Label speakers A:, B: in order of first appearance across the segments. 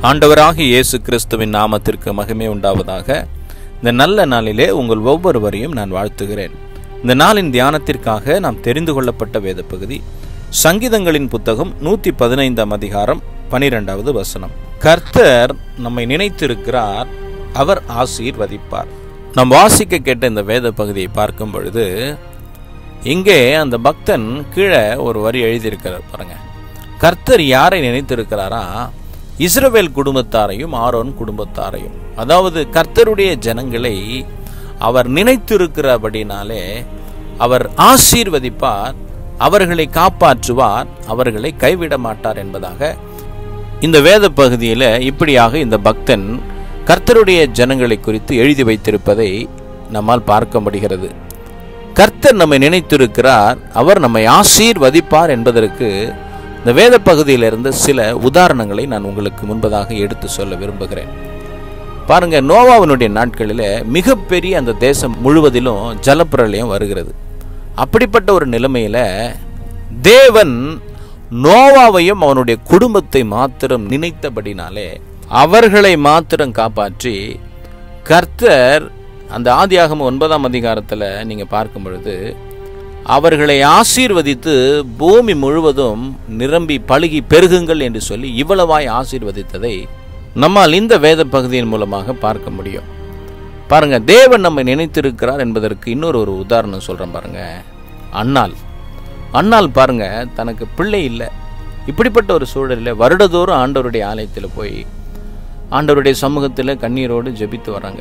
A: ஆண்டவராகிய இயேசு கிறிஸ்துவின் நாமத்திற்கு மகிமை உண்டாவதாக இந்த நல்ல நாளிலே உங்கள் ஒவ்வொருவரையும் நான் வாழ்த்துகிறேன் இந்த நாளின் தியானத்திற்காக நாம் தெரிந்து கொள்ளப்பட்ட வேத பகுதி சங்கீதங்களின் புத்தகம் நூற்றி பதினைந்தாம் அதிகாரம் பனிரெண்டாவது வசனம் கர்த்தர் நம்மை நினைத்திருக்கிறார் அவர் ஆசீர்வதிப்பார் நாம் வாசிக்க கேட்ட இந்த வேத பகுதியை பார்க்கும் பொழுது இங்கே அந்த பக்தன் கீழே ஒரு வரி எழுதியிருக்கிறார் பாருங்க கர்த்தர் யாரை நினைத்திருக்கிறாரா இஸ்ரவேல் குடும்பத்தாரையும் ஆரோன் குடும்பத்தாரையும் அதாவது கர்த்தருடைய ஜனங்களை அவர் நினைத்திருக்கிறபடினாலே அவர் ஆசீர்வதிப்பார் அவர்களை காப்பாற்றுவார் அவர்களை கைவிட மாட்டார் என்பதாக இந்த வேத பகுதியில் இப்படியாக இந்த பக்தன் கர்த்தருடைய ஜனங்களை குறித்து எழுதி வைத்திருப்பதை நம்மால் பார்க்க முடிகிறது கர்த்தர் நம்மை நினைத்திருக்கிறார் அவர் நம்மை ஆசீர்வதிப்பார் என்பதற்கு இந்த வேத பகுதியிலிருந்து சில உதாரணங்களை நான் உங்களுக்கு முன்பதாக எடுத்து சொல்ல விரும்புகிறேன் பாருங்க நோவாவினுடைய நாட்களில் மிகப்பெரிய அந்த தேசம் முழுவதிலும் ஜலப்பிரளயம் வருகிறது அப்படிப்பட்ட ஒரு நிலைமையில தேவன் நோவாவையும் அவனுடைய குடும்பத்தை மாத்திரம் நினைத்தபடினாலே அவர்களை மாத்திரம் காப்பாற்றி கர்த்தர் அந்த ஆதியாகம ஒன்பதாம் அதிகாரத்தில் நீங்கள் பார்க்கும் பொழுது அவர்களை ஆசீர்வதித்து பூமி முழுவதும் நிரம்பி பழுகி பெருகுங்கள் என்று சொல்லி இவ்வளவாய் ஆசீர்வதித்ததை நம்மால் இந்த வேத பகுதியின் மூலமாக பார்க்க முடியும் பாருங்க தேவன் நம்மை நினைத்திருக்கிறார் என்பதற்கு இன்னொரு ஒரு உதாரணம் சொல்றேன் பாருங்க அண்ணால் அண்ணால் பாருங்க தனக்கு பிள்ளை இல்லை இப்படிப்பட்ட ஒரு சூழலில் வருடதோறும் ஆண்டவருடைய ஆலயத்தில் போய் ஆண்டவருடைய சமூகத்தில் கண்ணீரோடு ஜெபித்து வராங்க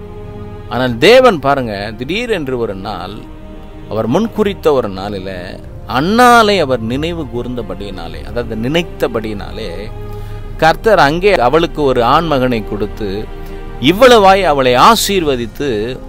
A: ஆனால் தேவன் பாருங்க திடீரென்று ஒரு நாள் அவர் முன்குறித்த ஒரு நாளில் அண்ணாலை அவர் நினைவு கூர்ந்தபடியினாலே அதாவது நினைத்தபடியினாலே கர்த்தர் அங்கே அவளுக்கு ஒரு ஆண்மகனை கொடுத்து இவ்வளவாய் அவளை ஆசீர்வதித்து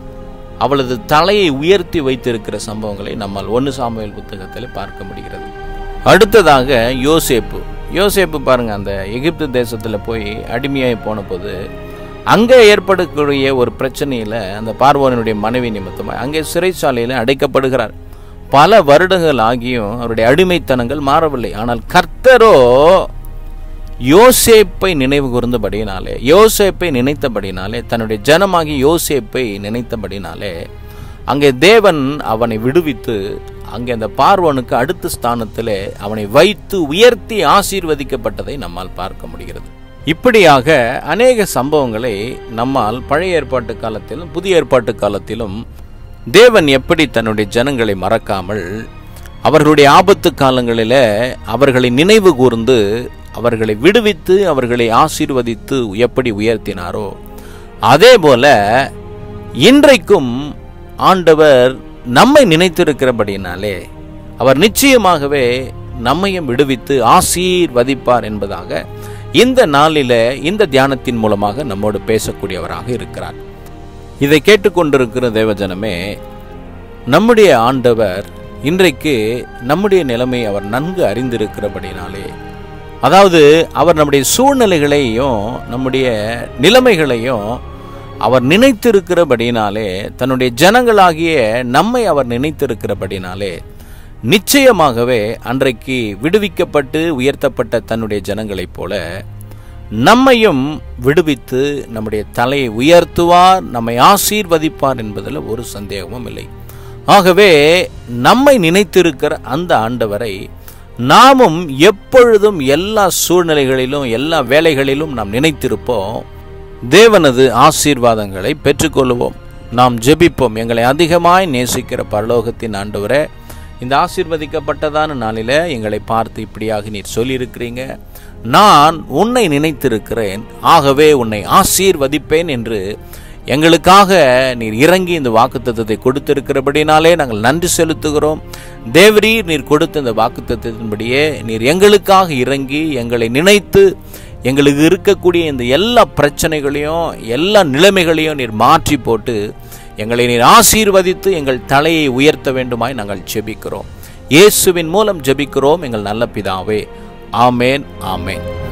A: அவளது தலையை உயர்த்தி வைத்திருக்கிற சம்பவங்களை நம்மால் ஒன்று சாமுவேல் புத்தகத்தில் பார்க்க முடிகிறது அடுத்ததாக யோசேப்பு யோசேப்பு பாருங்க அந்த எகிப்து தேசத்தில் போய் அடிமையாய் போன போது அங்கே ஏற்படக்கூடிய ஒரு பிரச்சனையில் அந்த பார்வோனுடைய மனைவி நிமித்தமாக அங்கே சிறைச்சாலையில் அடைக்கப்படுகிறார் பல வருடங்கள் ஆகியும் அவருடைய அடிமைத்தனங்கள் மாறவில்லை ஆனால் கர்த்தரோ யோசேப்பை நினைவு கூர்ந்தபடினாலே யோசேப்பை நினைத்தபடினாலே தன்னுடைய ஜனமாகி யோசேப்பை நினைத்தபடினாலே அங்கே தேவன் அவனை விடுவித்து அங்கே அந்த பார்வனுக்கு அடுத்த ஸ்தானத்திலே அவனை வைத்து உயர்த்தி ஆசீர்வதிக்கப்பட்டதை நம்மால் பார்க்க முடிகிறது இப்படியாக அநேக சம்பவங்களை நம்மால் பழைய ஏற்பாட்டு காலத்திலும் புதிய ஏற்பாட்டு காலத்திலும் தேவன் எப்படி தன்னுடைய ஜனங்களை மறக்காமல் அவர்களுடைய ஆபத்து காலங்களில் அவர்களை நினைவு கூர்ந்து அவர்களை விடுவித்து அவர்களை ஆசீர்வதித்து எப்படி உயர்த்தினாரோ அதே போல இன்றைக்கும் ஆண்டவர் நம்மை நினைத்திருக்கிறபடினாலே அவர் நிச்சயமாகவே நம்மையும் விடுவித்து ஆசீர்வதிப்பார் என்பதாக இந்த நாளில இந்த தியானத்தின் மூலமாக நம்மோடு பேசக்கூடியவராக இருக்கிறார் இதை கேட்டுக்கொண்டிருக்கிற தேவஜனமே நம்முடைய ஆண்டவர் இன்றைக்கு நம்முடைய நிலைமை அவர் நன்கு அறிந்திருக்கிறபடினாலே அதாவது அவர் நம்முடைய சூழ்நிலைகளையும் நம்முடைய நிலைமைகளையும் அவர் நினைத்திருக்கிறபடினாலே தன்னுடைய ஜனங்களாகிய நம்மை அவர் நினைத்திருக்கிறபடினாலே நிச்சயமாகவே அன்றைக்கு விடுவிக்கப்பட்டு உயர்த்தப்பட்ட தன்னுடைய ஜனங்களைப் போல நம்மையும் விடுவித்து நம்முடைய தலையை உயர்த்துவார் நம்மை ஆசீர்வதிப்பார் என்பதில் ஒரு சந்தேகமும் இல்லை ஆகவே நம்மை நினைத்திருக்கிற அந்த ஆண்டவரை நாமும் எப்பொழுதும் எல்லா சூழ்நிலைகளிலும் எல்லா வேலைகளிலும் நாம் நினைத்திருப்போம் தேவனது ஆசீர்வாதங்களை பெற்றுக்கொள்வோம் நாம் ஜெபிப்போம் எங்களை அதிகமாய் நேசிக்கிற பரலோகத்தின் ஆண்டவரே இந்த ஆசீர்வதிக்கப்பட்டதான நாளில் எங்களை பார்த்து இப்படியாக நீர் சொல்லியிருக்கிறீங்க நான் உன்னை நினைத்திருக்கிறேன் ஆகவே உன்னை ஆசீர்வதிப்பேன் என்று எங்களுக்காக நீர் இறங்கி இந்த வாக்குத்தத்தத்தை கொடுத்திருக்கிறபடினாலே நாங்கள் நன்றி செலுத்துகிறோம் தேவரீர் நீர் கொடுத்த இந்த வாக்குத்தத்தின்படியே நீர் எங்களுக்காக இறங்கி எங்களை நினைத்து எங்களுக்கு இருக்கக்கூடிய இந்த எல்லா பிரச்சனைகளையும் எல்லா நிலைமைகளையும் நீர் மாற்றி போட்டு எங்களை நீர் ஆசீர்வதித்து எங்கள் தலையை உயர்த்த வேண்டுமாய் நாங்கள் ஜெபிக்கிறோம் இயேசுவின் மூலம் ஜெபிக்கிறோம் எங்கள் நல்ல பிதாவே ஆமேன் ஆமேன்